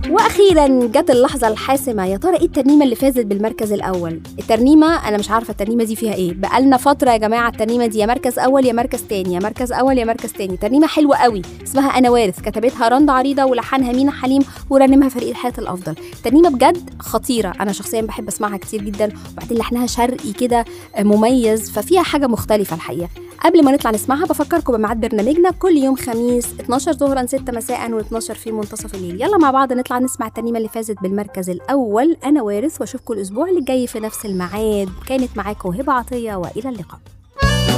واخيرا جت اللحظه الحاسمه يا ترى ايه الترنيمه اللي فازت بالمركز الاول الترنيمه انا مش عارفه الترنيمه دي فيها ايه بقالنا فتره يا جماعه الترنيمه دي يا مركز اول يا مركز تاني يا مركز اول يا مركز تاني ترنيمه حلوه قوي اسمها انا وارث كتبتها رندا عريضه ولحنها مينا حليم ورنمها فريق الحياه الافضل ترنيمه بجد خطيره انا شخصيا بحب اسمعها كتير جدا وبعدين لحنها شرقي كده مميز ففيها حاجه مختلفه الحقيقه قبل ما نطلع نسمعها بفكركم بميعاد برنامجنا كل يوم خميس 12 ظهرا 6 مساء و12 في منتصف الليل يلا مع بعض نطلع نسمع الترنيمه اللي فازت بالمركز الاول انا وارث واشوفكم الاسبوع اللي جاي في نفس الميعاد كانت معاكم هبه عطيه والى اللقاء